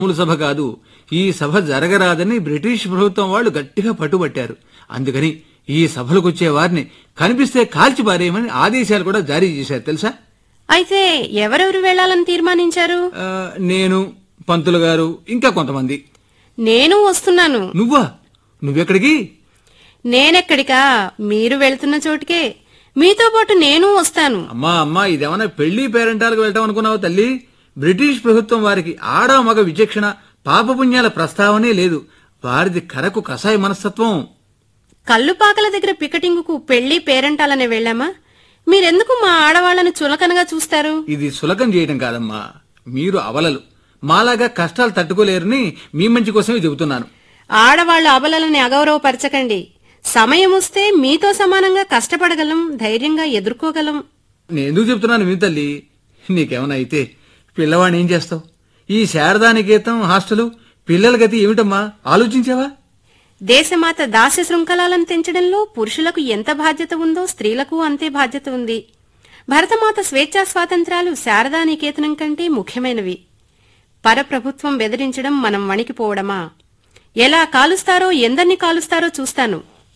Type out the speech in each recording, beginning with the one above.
మామూలు సభ కాదు ఈ సభ జరగరాదని బ్రిటిష్ ప్రభుత్వం వాళ్ళు గట్టిగా పట్టుబట్టారు అందుకని ఈ సభలకు వచ్చే వారిని కనిపిస్తే కాల్చి పారేయమని ఆదేశాలు కూడా జారీ చేశారు తెలుసా అయితే ఎవరెవరు వెళ్లాలని తీర్మానించారు ఆ, నేను పంతులు గారు ఇంకా కొంతమంది నేను వస్తున్నాను నువ్వా నువ్వెక్కడికి నేనెక్కడికా మీరు వెళ్తున్న చోటుకే మీతో పాటు నేను వస్తాను అమ్మా అమ్మా ఇదేమన్నా పెళ్లి పేరెంటాలకు వెళ్ళటం అనుకున్నావు తల్లి బ్రిటిష్ ప్రభుత్వం వారికి ఆడ మగ విచక్షణ పాపపుణ్యాల ప్రస్తావనే లేదు వారిది కరకు కసాయి మనస్తత్వం కల్లుపాకల దగ్గర పికటింగుకు పెళ్లి పేరంటాలనే వెళ్ళామా మీరెందుకు మా ఆడవాళ్లను చులకనగా చూస్తారు ఇది సులకం చేయటం కాదమ్మా మీరు అవలలు మాలాగా కష్టాలు తట్టుకోలేరని మీ మంచి కోసమే చెబుతున్నాను ఆడవాళ్ల అబలలని అగౌరవపరచకండి సమయం వస్తే మీతో సమానంగా కష్టపడగలం ధైర్యంగా ఎదుర్కోగలం నేను ఎందుకు చెప్తున్నాను మీ తల్లి నీకేమైనా అయితే పిల్లవాడిని ఏం చేస్తావు ఈ శారదానికేతం హాస్టలు పిల్లల గతి ఏమిటమ్మా ఆలోచించావా దేశమాత దాస్య శృంఖలాలను తెంచడంలో పురుషులకు ఎంత బాధ్యత ఉందో స్త్రీలకు అంతే బాధ్యత ఉంది భరతమాత స్వేచ్ఛా స్వాతంత్రాలు శారదా నికేతనం కంటే ముఖ్యమైనవి పరప్రభుత్వం బెదిరించడం మనం వణికిపోవడమా ఎలా కాలుస్తారో ఎందరిని కాలుస్తారో చూస్తాను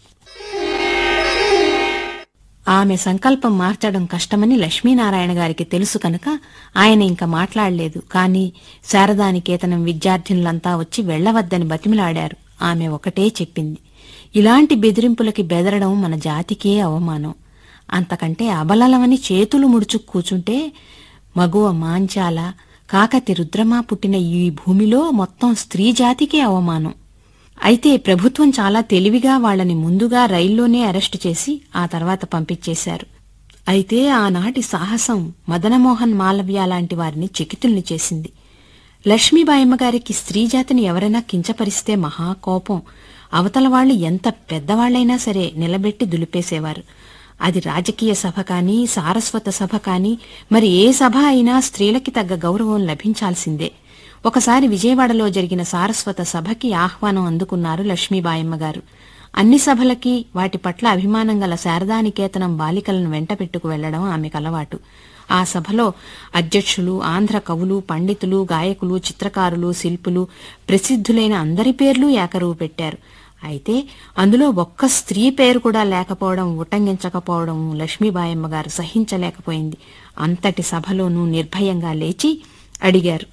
ఆమె సంకల్పం మార్చడం కష్టమని లక్ష్మీనారాయణ గారికి తెలుసు కనుక ఆయన ఇంకా మాట్లాడలేదు కాని శారదానికేతనం విద్యార్థినులంతా వచ్చి వెళ్లవద్దని బతిమిలాడారు ఆమె ఒకటే చెప్పింది ఇలాంటి బెదిరింపులకి బెదరడం మన జాతికే అవమానం అంతకంటే అబలలమని చేతులు ముడుచు కూచుంటే మగువ మాంచాల కాకతి రుద్రమా పుట్టిన ఈ భూమిలో మొత్తం స్త్రీ జాతికే అవమానం అయితే ప్రభుత్వం చాలా తెలివిగా వాళ్ళని ముందుగా రైల్లోనే అరెస్టు చేసి ఆ తర్వాత పంపించేశారు అయితే ఆనాటి సాహసం మదనమోహన్ మాలవ్య లాంటి వారిని చికితుల్ని చేసింది లక్ష్మీబాయమ్మ గారికి స్త్రీ జాతిని ఎవరైనా కించపరిస్తే మహా కోపం అవతల వాళ్ళు ఎంత పెద్దవాళ్లైనా సరే నిలబెట్టి దులిపేసేవారు అది రాజకీయ సభ కాని సారస్వత సభ కాని మరి ఏ సభ అయినా స్త్రీలకి తగ్గ గౌరవం లభించాల్సిందే ఒకసారి విజయవాడలో జరిగిన సారస్వత సభకి ఆహ్వానం అందుకున్నారు లక్ష్మీబాయమ్మ గారు అన్ని సభలకి వాటి పట్ల అభిమానం గల శారదానికేతనం బాలికలను వెంట పెట్టుకు వెళ్లడం ఆమెకు అలవాటు ఆ సభలో అధ్యక్షులు ఆంధ్ర కవులు పండితులు గాయకులు చిత్రకారులు శిల్పులు ప్రసిద్ధులైన అందరి పేర్లు ఏకరువు పెట్టారు అయితే అందులో ఒక్క స్త్రీ పేరు కూడా లేకపోవడం ఉటంకించకపోవడం లక్ష్మీబాయమ్మ గారు సహించలేకపోయింది అంతటి సభలోనూ నిర్భయంగా లేచి అడిగారు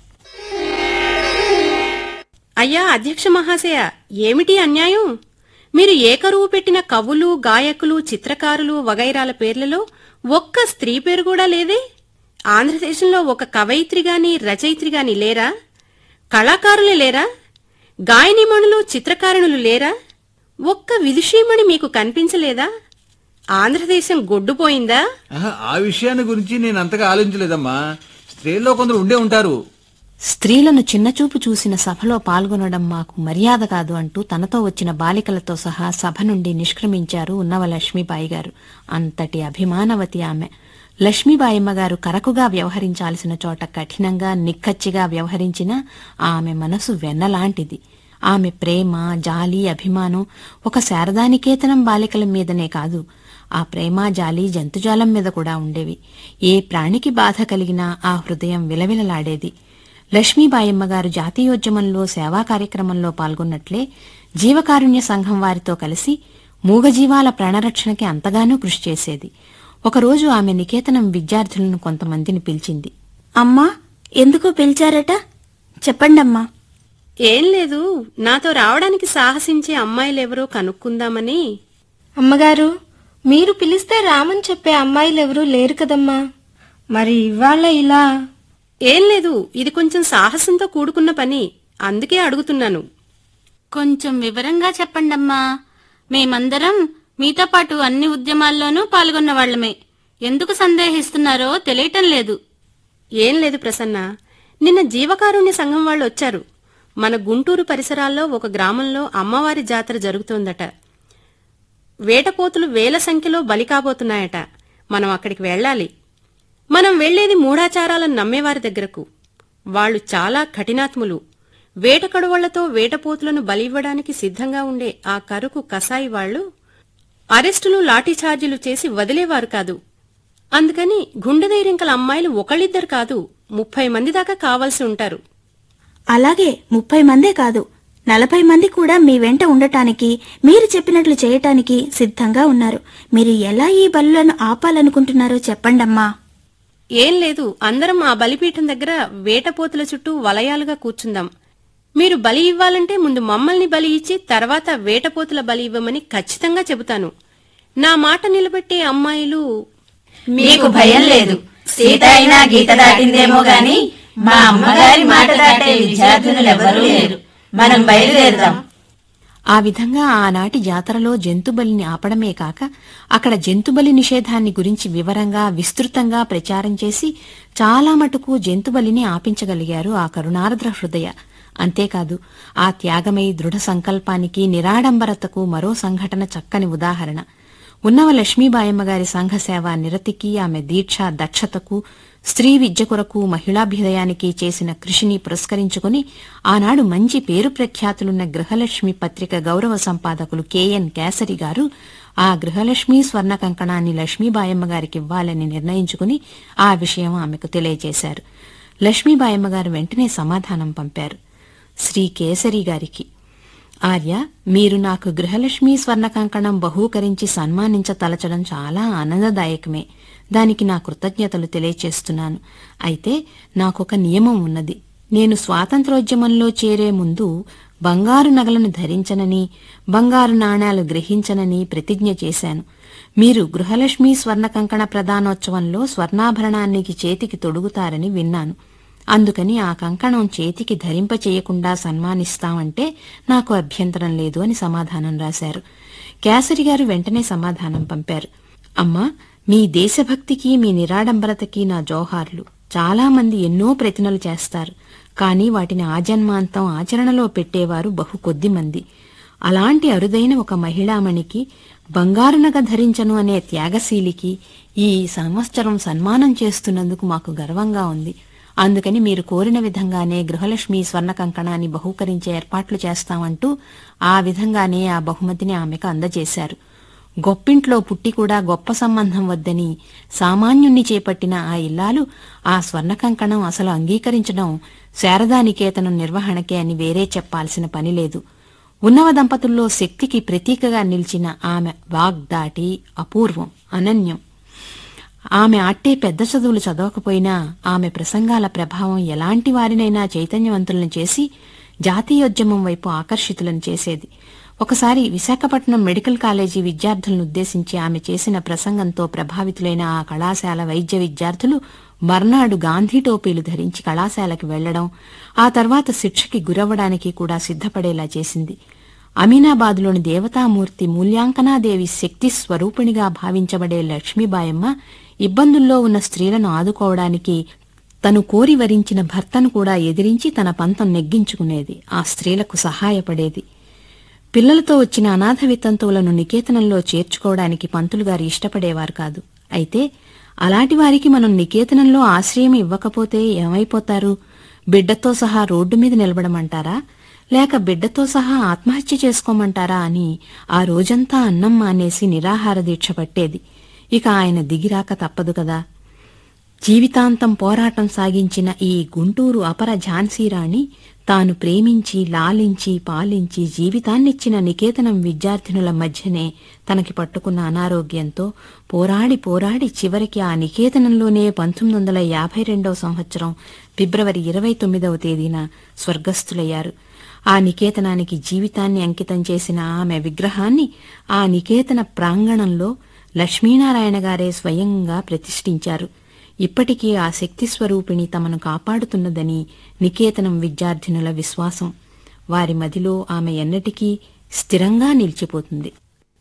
అయ్యా అధ్యక్ష మహాశయ ఏమిటి అన్యాయం మీరు ఏకరువు పెట్టిన కవులు గాయకులు చిత్రకారులు వగైరాల పేర్లలో ఒక్క స్త్రీ పేరు కూడా లేదే ఆంధ్రదేశంలో ఒక కవయిత్రి గాని రచయిత్రి గాని లేరా కళాకారులే లేరా గాయనిమణులు చిత్రకారుణులు లేరా ఒక్క విదుషీమణి మీకు కనిపించలేదా ఆంధ్రదేశం గొడ్డుపోయిందా ఆహా, ఆ విషయాన్ని గురించి నేను అంతగా ఆలోచించలేదమ్మా స్త్రీల్లో కొందరు ఉండే ఉంటారు స్త్రీలను చిన్నచూపు చూసిన సభలో పాల్గొనడం మాకు మర్యాద కాదు అంటూ తనతో వచ్చిన బాలికలతో సహా సభ నుండి నిష్క్రమించారు ఉన్నవ లక్ష్మీబాయి గారు అంతటి అభిమానవతి ఆమె లక్ష్మీబాయమ్మ గారు కరకుగా వ్యవహరించాల్సిన చోట కఠినంగా నిక్కచ్చిగా వ్యవహరించిన ఆమె మనసు వెన్నలాంటిది ఆమె ప్రేమ జాలి అభిమానం ఒక శారదానికేతనం బాలికల మీదనే కాదు ఆ ప్రేమ జాలి జంతుజాలం మీద కూడా ఉండేవి ఏ ప్రాణికి బాధ కలిగినా ఆ హృదయం విలవిలలాడేది లక్ష్మీబాయమ్మ గారు జాతీయోద్యమంలో సేవా కార్యక్రమంలో పాల్గొన్నట్లే జీవకారుణ్య సంఘం వారితో కలిసి మూగజీవాల ప్రాణరక్షణకి అంతగానూ కృషి చేసేది ఒకరోజు ఆమె నికేతనం విద్యార్థులను కొంతమందిని పిలిచింది అమ్మా ఎందుకు పిలిచారట చెప్పండమ్మా ఏం లేదు నాతో రావడానికి సాహసించే అమ్మాయిలెవరో కనుక్కుందామని అమ్మగారు మీరు పిలిస్తే రామని చెప్పే అమ్మాయిలెవరూ లేరు కదమ్మా మరి ఇవాళ ఇలా ఏం లేదు ఇది కొంచెం సాహసంతో కూడుకున్న పని అందుకే అడుగుతున్నాను కొంచెం వివరంగా చెప్పండమ్మా మేమందరం మీతో పాటు అన్ని ఉద్యమాల్లోనూ పాల్గొన్న వాళ్ళమే ఎందుకు సందేహిస్తున్నారో తెలియటం లేదు ఏం లేదు ప్రసన్న నిన్న జీవకారుణ్య సంఘం వాళ్ళు వచ్చారు మన గుంటూరు పరిసరాల్లో ఒక గ్రామంలో అమ్మవారి జాతర జరుగుతోందట వేటపోతులు వేల సంఖ్యలో బలి కాబోతున్నాయట మనం అక్కడికి వెళ్ళాలి మనం వెళ్లేది మూఢాచారాలను నమ్మేవారి దగ్గరకు వాళ్ళు చాలా కఠినాత్ములు వేటకడువళ్లతో వేటపోతులను బలివ్వడానికి సిద్ధంగా ఉండే ఆ కరుకు కసాయి వాళ్ళు అరెస్టులు లాఠీఛార్జీలు చేసి వదిలేవారు కాదు అందుకని గుండె ధైర్యం కల అమ్మాయిలు ఒకళ్ళిద్దరు కాదు ముప్పై మంది దాకా కావాల్సి ఉంటారు అలాగే ముప్పై మందే కాదు నలభై మంది కూడా మీ వెంట ఉండటానికి మీరు చెప్పినట్లు చేయటానికి సిద్ధంగా ఉన్నారు మీరు ఎలా ఈ బలులను ఆపాలనుకుంటున్నారో చెప్పండమ్మా ఏం లేదు అందరం ఆ బలిపీఠం దగ్గర వేటపోతుల చుట్టూ వలయాలుగా కూర్చుందాం మీరు బలి ఇవ్వాలంటే ముందు మమ్మల్ని బలి ఇచ్చి తర్వాత వేటపోతుల బలి ఇవ్వమని ఖచ్చితంగా చెబుతాను నా మాట నిలబెట్టే అమ్మాయిలు మీకు భయం లేదు సీత అయినా గీత దాటిందేమో గాని మా అమ్మగారి మాట దాటే విద్యార్థినులెవరూ లేరు మనం బయలుదేరుదాం ఆ విధంగా ఆనాటి జాతరలో జంతుబలిని ఆపడమే కాక అక్కడ జంతుబలి నిషేధాన్ని గురించి వివరంగా విస్తృతంగా ప్రచారం చేసి చాలా మటుకు జంతుబలిని ఆపించగలిగారు ఆ కరుణార్ద్ర హృదయ అంతేకాదు ఆ త్యాగమై దృఢ సంకల్పానికి నిరాడంబరతకు మరో సంఘటన చక్కని ఉదాహరణ ఉన్నవ లక్ష్మీబాయమ్మ గారి సంఘ సేవ నిరతికి ఆమె దీక్ష దక్షతకు స్త్రీ విద్య కొరకు మహిళాభ్యుదయానికి చేసిన కృషిని పురస్కరించుకుని ఆనాడు మంచి పేరు ప్రఖ్యాతులున్న గృహలక్ష్మి పత్రిక గౌరవ సంపాదకులు కెఎన్ కేసరి గారు ఆ గృహలక్ష్మి స్వర్ణ కంకణాన్ని లక్ష్మీబాయమ్మ గారికి ఇవ్వాలని నిర్ణయించుకుని ఆ విషయం ఆమెకు తెలియజేశారు లక్ష్మీబాయమ్మ గారు వెంటనే సమాధానం పంపారు శ్రీ కేసరి గారికి ఆర్య మీరు నాకు గృహలక్ష్మి స్వర్ణ కంకణం బహూకరించి సన్మానించతలచడం చాలా ఆనందదాయకమే దానికి నా కృతజ్ఞతలు తెలియచేస్తున్నాను అయితే నాకొక నియమం ఉన్నది నేను స్వాతంత్రోద్యమంలో చేరే ముందు బంగారు నగలను ధరించనని బంగారు నాణేలు గ్రహించనని ప్రతిజ్ఞ చేశాను మీరు గృహలక్ష్మి స్వర్ణ కంకణ ప్రధానోత్సవంలో స్వర్ణాభరణానికి చేతికి తొడుగుతారని విన్నాను అందుకని ఆ కంకణం చేతికి ధరింపచేయకుండా సన్మానిస్తామంటే నాకు అభ్యంతరం లేదు అని సమాధానం రాశారు కేసరి గారు వెంటనే సమాధానం పంపారు అమ్మా మీ దేశభక్తికి మీ నిరాడంబరతకి నా జోహార్లు చాలా మంది ఎన్నో ప్రతినలు చేస్తారు కానీ వాటిని ఆజన్మాంతం ఆచరణలో పెట్టేవారు బహు కొద్ది మంది అలాంటి అరుదైన ఒక మహిళామణికి బంగారు నగ ధరించను అనే త్యాగశీలికి ఈ సంవత్సరం సన్మానం చేస్తున్నందుకు మాకు గర్వంగా ఉంది అందుకని మీరు కోరిన విధంగానే గృహలక్ష్మి స్వర్ణ కంకణాన్ని బహూకరించే ఏర్పాట్లు చేస్తామంటూ ఆ విధంగానే ఆ బహుమతిని ఆమెకు అందజేశారు గొప్పింట్లో పుట్టి కూడా గొప్ప సంబంధం వద్దని సామాన్యుణ్ణి చేపట్టిన ఆ ఇల్లాలు ఆ స్వర్ణ కంకణం అసలు అంగీకరించడం శారదానికేతనం నిర్వహణకే అని వేరే చెప్పాల్సిన పని లేదు ఉన్నవ దంపతుల్లో శక్తికి ప్రతీకగా నిలిచిన ఆమె వాగ్దాటి అపూర్వం అనన్యం ఆమె అట్టే పెద్ద చదువులు చదవకపోయినా ఆమె ప్రసంగాల ప్రభావం ఎలాంటి వారినైనా చైతన్యవంతులను చేసి జాతీయోద్యమం వైపు ఆకర్షితులను చేసేది ఒకసారి విశాఖపట్నం మెడికల్ కాలేజీ విద్యార్థులను ఉద్దేశించి ఆమె చేసిన ప్రసంగంతో ప్రభావితులైన ఆ కళాశాల వైద్య విద్యార్థులు మర్నాడు గాంధీ టోపీలు ధరించి కళాశాలకి వెళ్లడం ఆ తర్వాత శిక్షకి గురవ్వడానికి కూడా సిద్ధపడేలా చేసింది అమీనాబాద్లోని దేవతామూర్తి మూల్యాంకనాదేవి శక్తి స్వరూపిణిగా భావించబడే లక్ష్మీబాయమ్మ ఇబ్బందుల్లో ఉన్న స్త్రీలను ఆదుకోవడానికి తను కోరి వరించిన భర్తను కూడా ఎదిరించి తన పంతం నెగ్గించుకునేది ఆ స్త్రీలకు సహాయపడేది పిల్లలతో వచ్చిన అనాథ వితంతువులను నికేతనంలో చేర్చుకోవడానికి పంతులుగారు ఇష్టపడేవారు కాదు అయితే అలాంటి వారికి మనం నికేతనంలో ఆశ్రయం ఇవ్వకపోతే ఏమైపోతారు బిడ్డతో సహా రోడ్డు మీద నిలబడమంటారా లేక బిడ్డతో సహా ఆత్మహత్య చేసుకోమంటారా అని ఆ రోజంతా అన్నం మానేసి నిరాహార దీక్ష పట్టేది ఇక ఆయన దిగిరాక తప్పదు కదా జీవితాంతం పోరాటం సాగించిన ఈ గుంటూరు అపర ఝాన్సీరాణి తాను ప్రేమించి లాలించి పాలించి జీవితాన్నిచ్చిన నికేతనం విద్యార్థినుల మధ్యనే తనకి పట్టుకున్న అనారోగ్యంతో పోరాడి పోరాడి చివరికి ఆ నికేతనంలోనే పంతొమ్మిది వందల యాభై రెండవ సంవత్సరం ఫిబ్రవరి ఇరవై తొమ్మిదవ తేదీన స్వర్గస్థులయ్యారు ఆ నికేతనానికి జీవితాన్ని అంకితం చేసిన ఆమె విగ్రహాన్ని ఆ నికేతన ప్రాంగణంలో లక్ష్మీనారాయణ గారే స్వయంగా ప్రతిష్ఠించారు ఇప్పటికీ ఆ శక్తి స్వరూపిణి తమను కాపాడుతున్నదని నికేతనం విద్యార్థినుల విశ్వాసం వారి మదిలో ఆమె ఎన్నటికీ స్థిరంగా నిలిచిపోతుంది